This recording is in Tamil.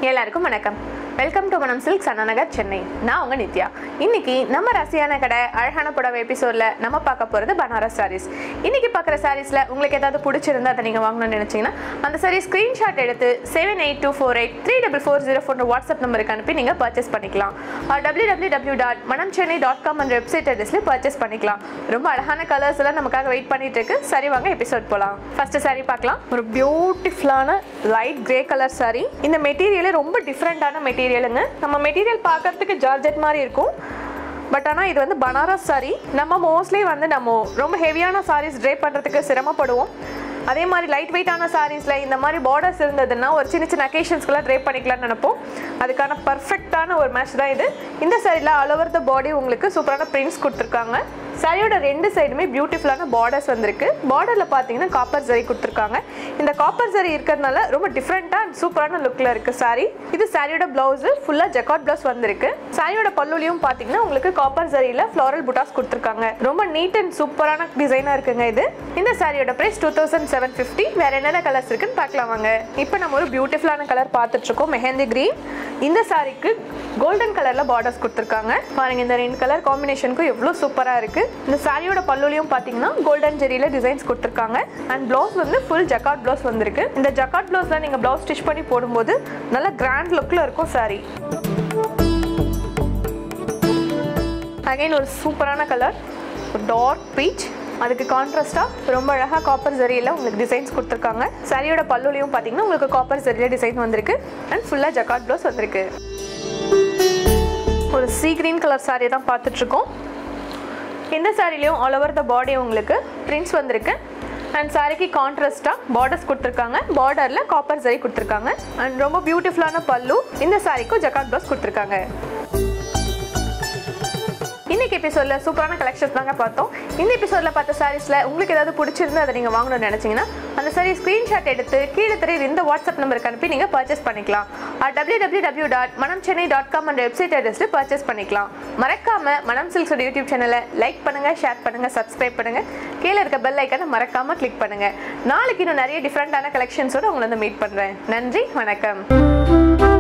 எல்லாருக்கும் வணக்கம் வெல்கம் டு மனம் சில்க் சன்னநகர் சென்னை நான் உங்க நித்யா இன்னைக்கு நம்ம ரசியான கடை அழகான புடவை எபிசோட்ல நம்ம பார்க்க போறது பனாரஸ் சாரீஸ் இன்னைக்கு பார்க்குற சாரீஸ்ல உங்களுக்கு ஏதாவது பிடிச்சிருந்தா அதை நீங்க வாங்கணும்னு நினைச்சீங்கன்னா அந்த சாரீ ஸ்கிரீன்ஷாட் எடுத்து seven eight two four eight three double four zero four WhatsApp நம்பருக்கு அனுப்பி நீங்க பர்ச்சேஸ் பண்ணிக்கலாம் W W W dot Manam Chennai dot com என்ற வெப்சைட் அட்ரஸ்ல பர்ச்சேஸ் பண்ணிக்கலாம் ரொம்ப அழகான கலர்ஸ் எல்லாம் நமக்காக வெயிட் பண்ணிட்டு இருக்கு சரி வாங்க எபிசோட் போலாம் ஃபர்ஸ்ட் saree பார்க்கலாம் ஒரு பியூட்டிஃபுல்லான லைட் கிரே கலர் saree இந்த மெட்டீரியலே ரொம்ப டிஃப்ரெண்ட்டான மெட்டீரியலுங்க நம்ம மெட்டீரியல் பார்க்கறதுக்கு ஜார்ஜெட் மாதிரி இருக்கும் பட் ஆனால் இது வந்து பனாரஸ் saree நம்ம மோஸ்ட்லி வந்து நம்ம ரொம்ப ஹெவியான sarees ட்ரே பண்ணுறதுக்கு சிரமப்படுவோம் அதே மாதிரி லைட் வெயிட்டான சாரீஸில் இந்த மாதிரி பார்டர்ஸ் இருந்ததுன்னா ஒரு சின்ன சின்ன அக்கேஷன்ஸ்க்குலாம் ட்ரே பண்ணிக்கலாம்னு நினைப்போம் அதுக்கான பர்ஃபெக்டான ஒரு மேட்ச் தான் இது இந்த சைடில் ஆல் ஓவர் த பாடி உங்களுக்கு சூப்பரான பிரிண்ட்ஸ் கொடுத்துருக்காங்க சாரியோட ரெண்டு சைடுமே பியூட்டிஃபுல்லான பார்டர்ஸ் வந்திருக்கு பார்டரில் பார்த்தீங்கன்னா காப்பர் ஜரி கொடுத்துருக்காங்க இந்த காப்பர் ஜரி இருக்கிறதுனால ரொம்ப டிஃப்ரெண்ட்டாக அண்ட் சூப்பரான லுக்கில் இருக்குது சாரி இது சாரியோட ப்ளவுஸு ஃபுல்லாக ஜக்காட் ப்ளவுஸ் வந்திருக்கு சாரியோட பல்லுலையும் பார்த்தீங்கன்னா உங்களுக்கு காப்பர் ஜரியில் ஃப்ளாரல் புட்டாஸ் கொடுத்துருக்காங்க ரொம்ப நீட் அண்ட் சூப்பரான டிசைனாக இருக்குங்க இது இந்த சாரியோட price two thousand seven fifty வேற என்னென்ன கலர்ஸ் இருக்குன்னு பார்க்கலாம் வாங்க இப்போ நம்ம ஒரு பியூட்டிஃபுல்லான கலர் பார்த்துட்டு இருக்கோம் மெஹந்தி கிரீன் இந்த சாரிக்கு கோல்டன் கலரில் பார்டர்ஸ் கொடுத்துருக்காங்க பாருங்க இந்த ரெண்டு கலர் காம்பினேஷனுக்கும் எவ்வளோ சூப்பராக இருக்கு இந்த சாரியோட பல்லுலையும் பார்த்தீங்கன்னா கோல்டன் ஜெரியில் டிசைன்ஸ் கொடுத்துருக்காங்க அண்ட் ப்ளவுஸ் வந்து ஃபுல் ஜக்காட் ப்ளவுஸ் வந்திருக்கு இந்த ஜக்காட் ப்ளவுஸில் நீங்கள் ப்ளவுஸ் ஸ்டிச் பண்ணி போடும்போது நல்ல கிராண்ட் லுக்கில் இருக்கும் சாரி அகைன் ஒரு சூப்பரான கலர் டார்க் பீச் அதுக்கு கான்ட்ராஸ்டாக ரொம்ப அழகாக காப்பர் ஜரியில் உங்களுக்கு டிசைன்ஸ் கொடுத்துருக்காங்க சாரியோட பல்லுலையும் பார்த்தீங்கன்னா உங்களுக்கு காப்பர் ஜரியில் டிசைன் வந்திருக்கு அண்ட் ஃபுல்லாக ஜக்காட் ப்ளவுஸ் வந்திருக்கு ஒரு சீ கிரீன் கலர் சாரி தான் பார்த்துட்ருக்கோம் இந்த சாரிலையும் ஆல் ஓவர் த பாடி உங்களுக்கு பிரிண்ட்ஸ் வந்திருக்கு அண்ட் சாரிக்கு கான்ட்ராஸ்டாக பார்டர்ஸ் கொடுத்துருக்காங்க பார்டரில் காப்பர் ஜரி கொடுத்துருக்காங்க அண்ட் ரொம்ப பியூட்டிஃபுல்லான பல்லு இந்த சாரிக்கும் ஜக்காட் ப்ளவுஸ் கொடுத்துருக்காங்க இன்னைக்கு எபிசோடில் சூப்பரான கலெக்ஷன்ஸ் தாங்க பார்த்தோம் இந்த எபிசோடில் பார்த்த சாரீஸில் உங்களுக்கு ஏதாவது பிடிச்சிருந்து அதை நீங்கள் வாங்கணும்னு நினச்சிங்கன்னா அந்த சாரி ஸ்க்ரீன்ஷாட் எடுத்து கீழே தெரியுது இந்த வாட்ஸ்அப் நம்பருக்கு அனுப்பி நீங்கள் பர்ச்சேஸ் பண்ணிக்கலாம் W W W dot Manam Chennai dot com என்ற வெப்சைட் அட்ரஸில் பர்ச்சேஸ் பண்ணிக்கலாம் மறக்காம மனம் சில்க்ஸோட யூடியூப் சேனலை லைக் பண்ணுங்கள் ஷேர் பண்ணுங்கள் சப்ஸ்கிரைப் பண்ணுங்கள் கீழே இருக்க பெல் ஐக்கனை மறக்காமல் கிளிக் பண்ணுங்கள் நாளைக்கு இன்னும் நிறைய டிஃப்ரெண்ட்டான கலெக்ஷன்ஸோடு உங்களை வந்து மீட் பண்ணுறேன் நன்றி வணக்கம்